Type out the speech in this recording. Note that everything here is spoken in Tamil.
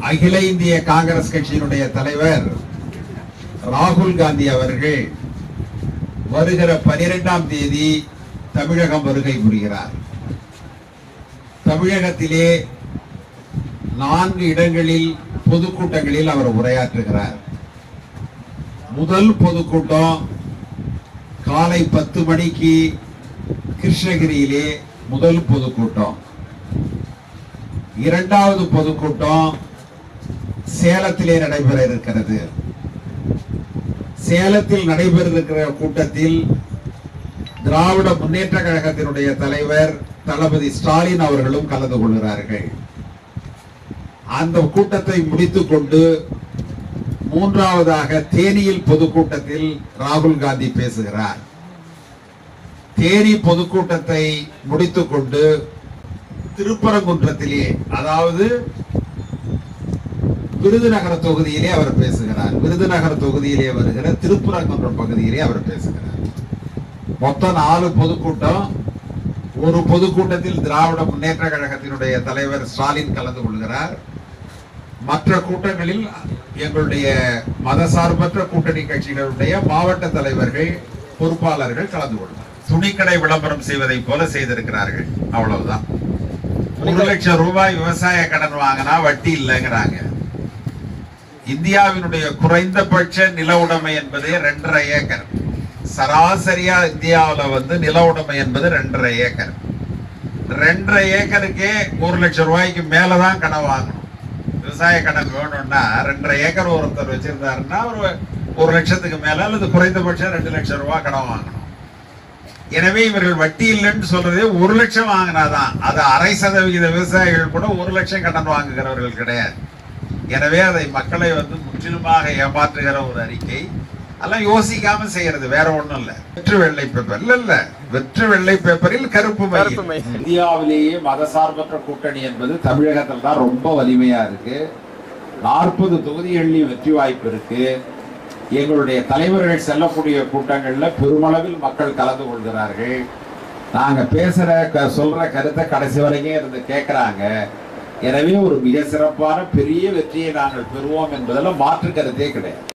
அகில இந்திய காங்கிரஸ் கட்சியினுடைய தலைவர் ராகுல் காந்தி அவர்கள் வருகிற பனிரெண்டாம் தேதி தமிழகம் வருகை புரிகிறார் தமிழகத்திலே நான்கு இடங்களில் பொதுக்கூட்டங்களில் அவர் உரையாற்றுகிறார் முதல் பொதுக்கூட்டம் காலை பத்து மணிக்கு கிருஷ்ணகிரியிலே முதல் பொதுக்கூட்டம் இரண்டாவது பொதுக்கூட்டம் சேலத்திலே நடைபெற இருக்கிறது சேலத்தில் நடைபெற இருக்கிற கூட்டத்தில் திராவிட முன்னேற்ற கழகத்தினுடைய தலைவர் தளபதி ஸ்டாலின் அவர்களும் கலந்து கொள்கிறார்கள் அந்த கூட்டத்தை முடித்துக் கொண்டு மூன்றாவதாக தேனியில் பொதுக்கூட்டத்தில் ராகுல் காந்தி பேசுகிறார் தேனி பொதுக்கூட்டத்தை முடித்துக் கொண்டு திருப்பரங்குன்றத்திலே அதாவது விருதுநகர தொகுதியிலே அவர் பேசுகிறார் விருதுநகர தொகுதியிலே வருகிற திருப்பரங்குன்றம் பகுதியிலே அவர் பேசுகிறார் மொத்தம் நாலு பொதுக்கூட்டம் ஒரு பொதுக்கூட்டத்தில் திராவிட முன்னேற்ற கழகத்தினுடைய தலைவர் ஸ்டாலின் கலந்து கொள்கிறார் மற்ற கூட்டங்களில் எங்களுடைய மதசார்பற்ற கூட்டணி கட்சிகளுடைய மாவட்ட தலைவர்கள் பொறுப்பாளர்கள் கலந்து கொள்வார் துணிக்கடை விளம்பரம் செய்வதை போல செய்திருக்கிறார்கள் அவ்வளவுதான் ஒரு லட்சம் ரூபாய் விவசாய கடன் வாங்கினா வட்டி இல்லைங்கிறாங்க இந்தியாவினுடைய குறைந்தபட்ச நில உடைமை என்பது ரெண்டரை ஏக்கர் சராசரியா இந்தியாவுல வந்து நில உடைமை என்பது ரெண்டரை ஏக்கர் ரெண்டரை ஏக்கருக்கே ஒரு லட்சம் ரூபாய்க்கு மேலதான் கடன் வாங்கணும் விவசாய கடன் வேணும்னா ரெண்டரை ஏக்கர் ஒருத்தர் வச்சிருந்தாருன்னா ஒரு ஒரு லட்சத்துக்கு மேல அல்லது குறைந்தபட்சம் ரெண்டு லட்சம் ரூபாய் கடன் வாங்கணும் எனவே இவர்கள் வட்டி இல்லைன்னு சொல்றதே ஒரு லட்சம் வாங்கினாதான் அது அரை சதவிகித விவசாயிகள் கூட ஒரு லட்சம் கடன் வாங்குகிறவர்கள் கிடையாது எனவே அதை மக்களை வந்து முற்றிலுமாக ஏமாற்றுகிற ஒரு அறிக்கை அதெல்லாம் யோசிக்காம செய்யறது வேற ஒண்ணும் இல்ல வெற்று வெள்ளை பேப்பர் இல்ல இல்ல வெற்று வெள்ளை பேப்பரில் கருப்பு கருப்பு மை. மை இந்தியாவிலேயே மதசார்பற்ற கூட்டணி என்பது தமிழகத்தில் தான் ரொம்ப வலிமையா இருக்கு நாற்பது தொகுதிகளிலும் வெற்றி வாய்ப்பு இருக்கு எங்களுடைய தலைவர்கள் செல்லக்கூடிய கூட்டங்கள்ல பெருமளவில் மக்கள் கலந்து கொள்கிறார்கள் நாங்க பேசுற க- சொல்ற கருத்தை கடைசி வரைக்கும் இருந்து கேட்கறாங்க எனவே ஒரு மிக சிறப்பான பெரிய வெற்றியை நாங்கள் பெறுவோம் என்பதில் மாற்று கருத்தே கிடையாது